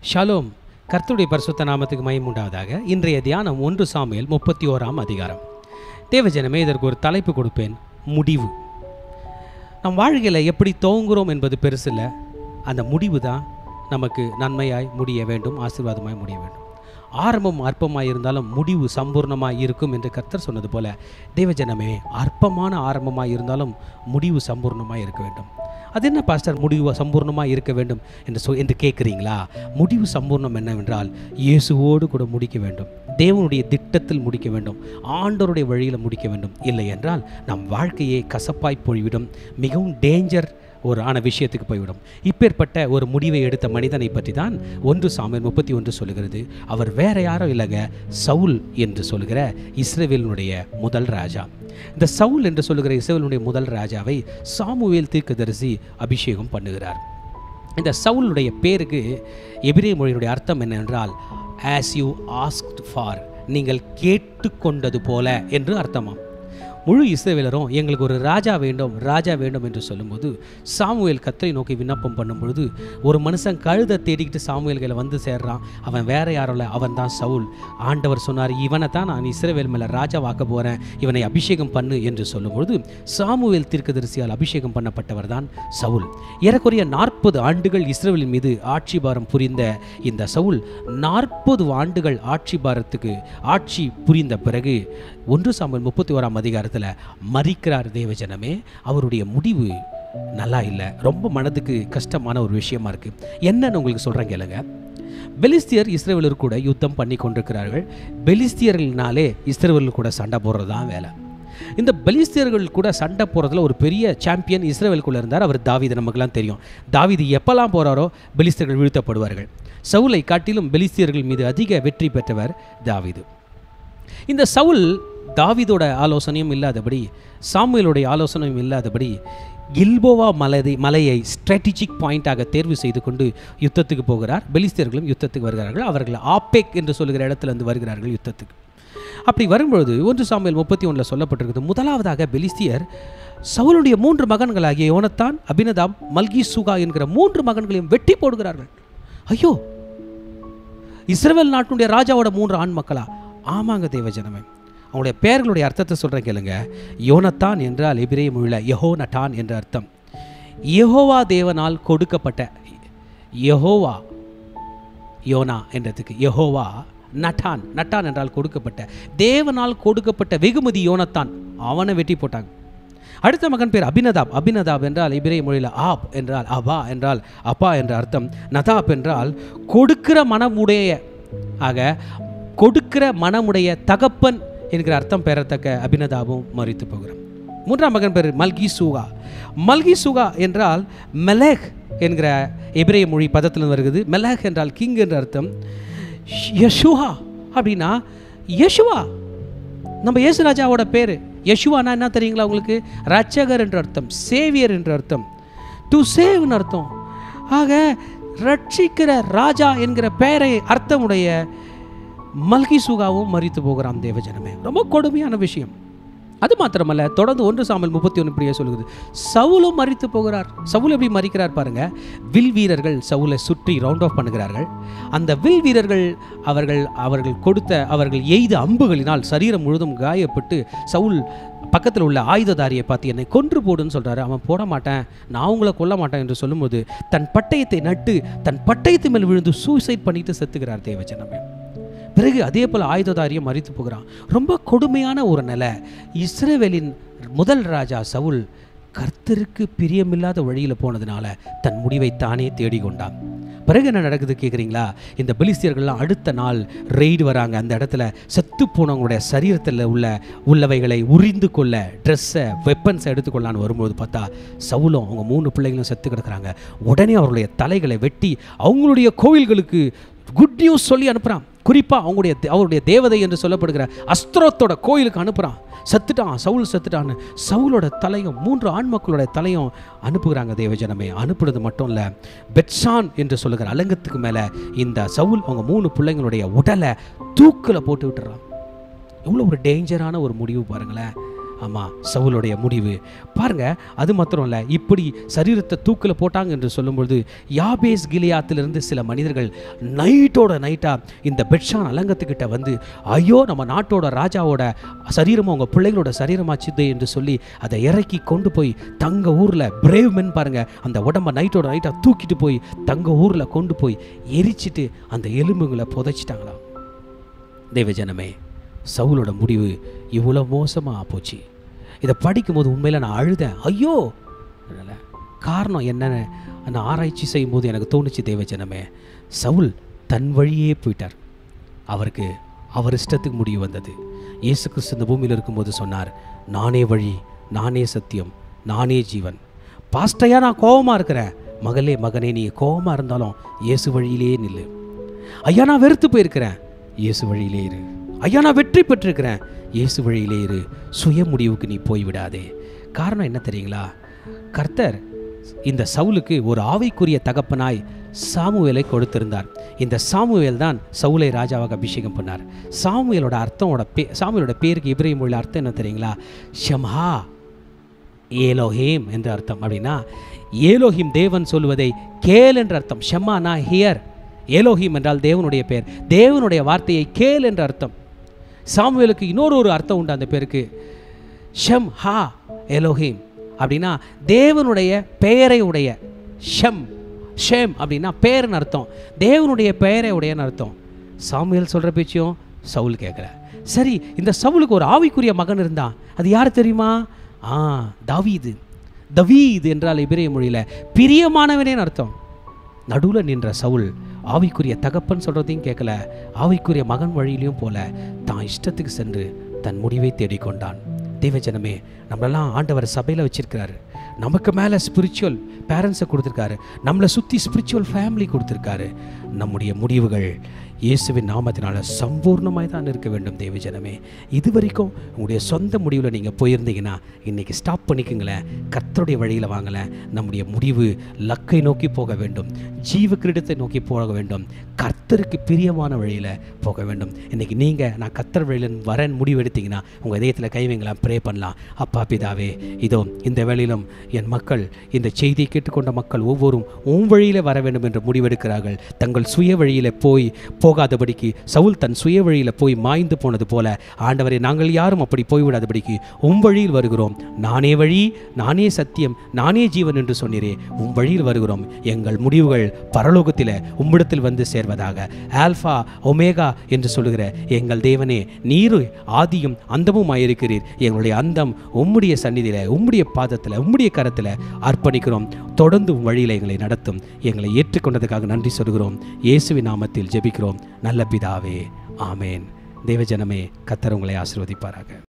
shalom கர்த்தருடைய பரிசுத்த நாமத்துக்கு மயம் உண்டாவதாக இன்றைய தியானம் ஒன்று சாமுவேல் முப்பத்தி ஓராம் அதிகாரம் தேவஜனமே இதற்கு ஒரு தலைப்பு கொடுப்பேன் முடிவு நம் வாழ்க்கையில் எப்படி துவங்குறோம் என்பது பெருசில்ல அந்த முடிவு தான் நமக்கு நன்மையாய் முடிய வேண்டும் ஆசீர்வாதமாய் முடிய வேண்டும் ஆரம்பம் அற்பமாய் இருந்தாலும் முடிவு சம்பூர்ணமாய் இருக்கும் என்று கர்த்தர் சொன்னது போல தேவஜனமே அற்பமான ஆரம்பமாய் இருந்தாலும் முடிவு சம்பூர்ணமாய் இருக்க வேண்டும் அது என்ன பாஸ்டர் முடிவு சம்பூர்ணமாக இருக்க வேண்டும் என்று சொ என்று கேட்குறீங்களா முடிவு சம்பூர்ணம் என்னவென்றால் இயேசுவோடு கூட முடிக்க வேண்டும் தேவனுடைய திட்டத்தில் முடிக்க வேண்டும் ஆண்டவருடைய வழியில் முடிக்க வேண்டும் இல்லை என்றால் நம் வாழ்க்கையே கசப்பாய் போய்விடும் மிகவும் டேஞ்சர் ஒரு ஆன விஷயத்துக்கு போய்விடும் இப்பேற்பட்ட ஒரு முடிவை எடுத்த மனிதனை பற்றி தான் ஒன்று சாமியல் முப்பத்தி ஒன்று சொல்லுகிறது அவர் வேற யாரும் இல்லைங்க சவுல் என்று சொல்லுகிற இஸ்ரேவேலினுடைய முதல் ராஜா இந்த சவுல் என்று சொல்லுகிற இஸ்ரேவேலுடைய முதல் ராஜாவை சாமுவேல் தீர்க்கதரிசி அபிஷேகம் பண்ணுகிறார் இந்த சவுலுடைய பேருக்கு எபிரே மொழியினுடைய அர்த்தம் என்னவென்றால் ஆஸ் யூ ஆஸ்க்ட் ஃபார் நீங்கள் கேட்டுக்கொண்டது போல என்று அர்த்தமாம் முழு இஸ்ரவேலரும் எங்களுக்கு ஒரு ராஜா வேண்டும் ராஜா வேண்டும் என்று சொல்லும்போது சாமுவேல் கத்தரை நோக்கி விண்ணப்பம் பண்ணும் பொழுது ஒரு மனுஷன் கழுதை தேடிக்கிட்டு சாமுவேல்களை வந்து சேர்றான் அவன் வேற யாரும் இல்லை அவன் தான் சவுல் ஆண்டவர் சொன்னார் இவனை தான் நான் இஸ்ரவேல் மேலே ராஜாவாக்க போகிறேன் இவனை அபிஷேகம் பண்ணு என்று சொல்லும்பொழுது சாமுவேல் தீர்க்கதரிசியால் அபிஷேகம் பண்ணப்பட்டவர் தான் சவுல் ஏறக்குறைய நாற்பது ஆண்டுகள் இஸ்ரவேலின் மீது ஆட்சி பாரம் புரிந்த இந்த சவுல் நாற்பது ஆண்டுகள் ஆட்சி பாரத்துக்கு ஆட்சி புரிந்த பிறகு ஒன்று சாம்பல் முப்பத்தி ஓராம் அதிகாரத்தில் மறிக்கிறார் தேவஜனமே அவருடைய முடிவு நல்லா இல்லை ரொம்ப மனதுக்கு கஷ்டமான ஒரு விஷயமா இருக்கு என்னன்னு உங்களுக்கு சொல்கிறேன் கேளுங்க பெலிஸ்தியர் இஸ்ரேலர் கூட யுத்தம் பண்ணி கொண்டிருக்கிறார்கள் பெலிஸ்தியர்கள்னாலே இஸ்ரேலர் கூட சண்டை போடுறது தான் வேலை இந்த பெலிஸ்தியர்கள் கூட சண்டை போகிறதுல ஒரு பெரிய சாம்பியன் இஸ்ரேலுக்குள்ளே இருந்தார் அவர் தாவீது நமக்கெல்லாம் தெரியும் தாவீது எப்போல்லாம் போகிறாரோ பெலிஸ்தியர்கள் வீழ்த்தப்படுவார்கள் சவுலை காட்டிலும் பெலிஸ்தியர்கள் மீது அதிக வெற்றி பெற்றவர் தாவீது இந்த சவுல் தாவிதோட ஆலோசனையும் இல்லாதபடி சாமுவேலுடைய ஆலோசனையும் இல்லாதபடி கில்போவா மலை மலையை ஸ்ட்ராட்டஜிக் பாயிண்டாக தேர்வு செய்து கொண்டு யுத்தத்துக்கு போகிறார் பெலிஸ்தியர்களும் யுத்தத்துக்கு வருகிறார்கள் அவர்கள் ஆப்பேக் என்று சொல்லுகிற இடத்துல இருந்து வருகிறார்கள் யுத்தத்துக்கு அப்படி வரும்பொழுது ஒன்று சாமுவேல் முப்பத்தி ஒன்றில் சொல்லப்பட்டிருக்குது முதலாவதாக பெலிஸ்தியர் சவுலுடைய மூன்று மகன்களாகிய யோனத்தான் அபினதாம் மல்கி சுகா என்கிற மூன்று மகன்களையும் வெட்டி போடுகிறார்கள் ஐயோ இஸ்ரேல் நாட்டினுடைய ராஜாவோட மூன்று ஆண் மக்களா ஆமாங்க தேவஜனமே அவங்களுடைய பெயர்களுடைய அர்த்தத்தை சொல்கிறேன் கேளுங்க யோனத்தான் என்றால் எபிரே மொழியில் யஹோ நட்டான் என்ற அர்த்தம் யெகோவா தேவனால் கொடுக்கப்பட்ட யெகோவா யோனா என்றதுக்கு யெகோவா நட்டான் நட்டான் என்றால் கொடுக்கப்பட்ட தேவனால் கொடுக்கப்பட்ட வெகுமதி யோனத்தான் அவனை வெட்டி போட்டாங்க அடுத்த மகன் பேர் அபினதாப் அபினதாப் என்றால் இபிரே மொழியில் ஆப் என்றால் அபா என்றால் அப்பா என்ற அர்த்தம் நதாப் என்றால் கொடுக்கிற மனமுடைய ஆக கொடுக்கிற மனமுடைய தகப்பன் என்கிற அர்த்தம் பெறத்தக்க அபினதாபும் மறித்து போகிறான் மூன்றாம் மகன் பேர் மல்கி சூகா மல்கி சூகா என்றால் மெலேக் என்கிற எபிரேய மொழி பதத்தில் வருகிறது மெலேக் என்றால் கிங் என்ற அர்த்தம் யஷுவா அப்படின்னா யஷுவா நம்ம இயேசுராஜாவோட பேர் யஷுவானா என்ன தெரியுங்களா உங்களுக்கு ரட்சகர் என்ற அர்த்தம் சேவியர் என்ற அர்த்தம் டு சேவ்னு அர்த்தம் ஆக ரட்சிக்கிற ராஜா என்கிற பெயரை அர்த்தமுடைய மல்கி சுகாவும் மறித்து போகிறான் தேவஜனமே ரொம்ப கொடுமையான விஷயம் அது மாத்திரமல்ல தொடர்ந்து ஒன்று சாமல் முப்பத்தி ஒன்று இப்படியே சொல்லுது சவுலும் மறித்து போகிறார் சவுல் எப்படி மறிக்கிறார் பாருங்க வில் வீரர்கள் சவுலை சுற்றி ரவுண்ட் ஆஃப் பண்ணுகிறார்கள் அந்த வில் வீரர்கள் அவர்கள் அவர்கள் கொடுத்த அவர்கள் எய்த அம்புகளினால் சரீரம் முழுதும் காயப்பட்டு சவுல் பக்கத்தில் உள்ள ஆயுததாரியை பார்த்து என்னை கொன்று போடுன்னு சொல்கிறாரு அவன் போட மாட்டேன் நான் உங்களை கொல்ல மாட்டேன் என்று சொல்லும்போது தன் பட்டயத்தை நட்டு தன் பட்டயத்து மேல் விழுந்து சூசைட் பண்ணிட்டு செத்துக்கிறார் தேவஜனமே பிறகு அதே போல் ஆயுததாரியம் மறித்து போகிறான் ரொம்ப கொடுமையான ஒரு நிலை இஸ்ரேவேலின் முதல் ராஜா சவுல் கர்த்தருக்கு பிரியமில்லாத வழியில் போனதுனால தன் முடிவை தானே தேடிக்கொண்டான் பிறகு என்ன நடக்குது கேட்குறீங்களா இந்த பெலிஸ்தியர்கள்லாம் அடுத்த நாள் ரெய்டு வராங்க அந்த இடத்துல செத்து போனவங்களுடைய சரீரத்தில் உள்ள உள்ளவைகளை உரிந்து கொள்ள ட்ரெஸ்ஸை வெப்பன்ஸை எடுத்துக்கொள்ளான்னு வரும்போது பார்த்தா சவுலும் அவங்க மூணு பிள்ளைகளும் செத்து கிடக்குறாங்க உடனே அவருடைய தலைகளை வெட்டி அவங்களுடைய கோவில்களுக்கு குட் நியூஸ் சொல்லி அனுப்புகிறான் குறிப்பாக அவங்களுடைய அவருடைய தேவதை என்று சொல்லப்படுகிற அஸ்திரத்தோட கோயிலுக்கு அனுப்புகிறான் செத்துட்டான் சவுல் செத்துட்டான்னு சவுலோட தலையும் மூன்று ஆண் மக்களோட தலையும் அனுப்புகிறாங்க தேவஜனமே அனுப்புறது மட்டும் இல்லை பெட்சான் என்று சொல்லுகிற அலங்கத்துக்கு மேலே இந்த சவுல் அவங்க மூணு பிள்ளைங்களுடைய உடலை தூக்கில் போட்டு விட்டுறான் எவ்வளோ ஒரு டேஞ்சரான ஒரு முடிவு பாருங்களேன் ஆமாம் சவுலுடைய முடிவு பாருங்க அது மாத்திரம் இல்லை இப்படி சரீரத்தை தூக்கில் போட்டாங்க என்று சொல்லும்பொழுது யாபேஸ் கிலியாத்திலிருந்து சில மனிதர்கள் நைட்டோட நைட்டாக இந்த பெட்ஷான் அலங்கத்துக்கிட்ட வந்து ஐயோ நம்ம நாட்டோட ராஜாவோட சரீரமும் அவங்க பிள்ளைகளோட சரீரமாச்சுது என்று சொல்லி அதை இறக்கி கொண்டு போய் தங்க ஊரில் பிரேவ் மென் பாருங்க அந்த உடம்ப நைட்டோட நைட்டாக தூக்கிட்டு போய் தங்க ஊரில் கொண்டு போய் எரிச்சிட்டு அந்த எலும்புகளை புதைச்சிட்டாங்களாம் தேவஜனமே சவுலோட முடிவு இவ்வளோ மோசமாக போச்சு இதை படிக்கும்போது உண்மையில் நான் அழுதேன் ஐயோ அதனால காரணம் என்னன்னு நான் ஆராய்ச்சி செய்யும்போது எனக்கு தோணுச்சு தேவஜனமே சவுல் தன் வழியே போயிட்டார் அவருக்கு அவர் இஷ்டத்துக்கு முடிவு வந்தது இயேசு கிறிஸ்து இந்த பூமியில் இருக்கும்போது சொன்னார் நானே வழி நானே சத்தியம் நானே ஜீவன் பாஸ்டையா நான் கோவமாக இருக்கிறேன் மகளே மகனே நீ கோவமாக இருந்தாலும் இயேசு வழியிலேயே நில்லு ஐயா நான் வெறுத்து போயிருக்கிறேன் இயேசு வழியிலே இரு ஐயா நான் வெற்றி பெற்றிருக்கிறேன் இயேசு வழியிலே இரு சுய முடிவுக்கு நீ போய்விடாதே காரணம் என்ன தெரியுங்களா கர்த்தர் இந்த சவுலுக்கு ஒரு ஆவிக்குரிய தகப்பனாய் சாமுவேலை கொடுத்திருந்தார் இந்த சாமுவேல் தான் சவுலை ராஜாவாக அபிஷேகம் பண்ணார் சாமுவேலோட அர்த்தமோட பே சாமுவேலோட பேருக்கு இப்ரேம் மொழியில் அர்த்தம் என்ன தெரியுங்களா ஷம்ஹா ஏலோஹேம் என்ற அர்த்தம் அப்படின்னா ஏலோஹிம் தேவன் சொல்லுவதை கேள் என்ற அர்த்தம் ஷம்மானா ஹியர் ஏலோஹிம் என்றால் தேவனுடைய பெயர் தேவனுடைய வார்த்தையை கேள் என்ற அர்த்தம் சாமுவேலுக்கு இன்னொரு ஒரு அர்த்தம் உண்டு அந்த பேருக்கு ஷம் ஹா எலோஹிம் அப்படின்னா தேவனுடைய பெயரை உடைய ஷம் ஷேம் அப்படின்னா பேருன்னு அர்த்தம் தேவனுடைய பெயரை உடையன்னு அர்த்தம் சாமுவேல் சொல்கிற பேச்சையும் சவுல் கேட்கல சரி இந்த சவுலுக்கு ஒரு ஆவிக்குரிய மகன் இருந்தான் அது யார் தெரியுமா ஆ தாவீது தவீது என்றால் இபிரேய மொழியில் பிரியமானவனேன்னு அர்த்தம் நடுவில் நின்ற சவுல் ஆவிக்குரிய தகப்பன் சொல்கிறதையும் கேட்கல ஆவிக்குரிய மகன் வழியிலையும் போல தான் இஷ்டத்துக்கு சென்று தன் முடிவை தேடிக்கொண்டான் தேவஜனமே நம்மளெல்லாம் ஆண்டவர் சபையில் வச்சிருக்கிறாரு நமக்கு மேலே ஸ்பிரிச்சுவல் பேரண்ட்ஸை கொடுத்துருக்காரு நம்மளை சுற்றி ஸ்பிரிச்சுவல் ஃபேமிலி கொடுத்துருக்காரு நம்முடைய முடிவுகள் இயேசுவின் நாமத்தினால சம்பூர்ணமாய் தான் இருக்க வேண்டும் தேவஜனமே இது வரைக்கும் உங்களுடைய சொந்த முடிவில் நீங்கள் போயிருந்தீங்கன்னா இன்றைக்கி ஸ்டாப் பண்ணிக்கோங்களேன் கர்த்தருடைய வழியில் வாங்கலேன் நம்முடைய முடிவு லக்கை நோக்கி போக வேண்டும் ஜீவ கிரீடத்தை நோக்கி போக வேண்டும் கர்த்தருக்கு பிரியமான வழியில் போக வேண்டும் இன்றைக்கி நீங்கள் நான் கர்த்தர் வழியில் வரேன் முடிவு எடுத்தீங்கன்னா உங்கள் இதயத்தில் கை வைங்களாம் ப்ரே பண்ணலாம் அப்பா பிதாவே இதோ இந்த வேளையிலும் என் மக்கள் இந்த செய்தியை கேட்டுக்கொண்ட மக்கள் ஒவ்வொரும் உன் வழியில் வர வேண்டும் என்று முடிவெடுக்கிறார்கள் தங்கள் சுய வழியில் போய் போகாதபடிக்கு சவுல் தன் சுய வழியில் போய் மாய்ந்து போனது போல ஆண்டவரை நாங்கள் யாரும் அப்படி போய்விடாதபடிக்கு உம் வழியில் வருகிறோம் நானே வழி நானே சத்தியம் நானே ஜீவன் என்று சொன்னீரே உம் வழியில் வருகிறோம் எங்கள் முடிவுகள் பரலோகத்தில் உம்மிடத்தில் வந்து சேர்வதாக ஆல்ஃபா ஒமேகா என்று சொல்லுகிற எங்கள் தேவனே நீரு ஆதியும் அந்தமும் ஆயிருக்கிறீர் எங்களுடைய அந்தம் உம்முடைய சந்நிதியில் உம்முடைய பாதத்தில் உம்முடைய கரத்தில் அர்ப்பணிக்கிறோம் தொடர்ந்து உம் வழியில் எங்களை நடத்தும் எங்களை ஏற்றுக்கொண்டதுக்காக நன்றி சொல்கிறோம் இயேசுவின் நாமத்தில் ஜெபிக்கிறோம் நல்ல பிதாவே ஆமேன் தேவஜனமே கத்தர் உங்களை ஆசீர்வதிப்பாராக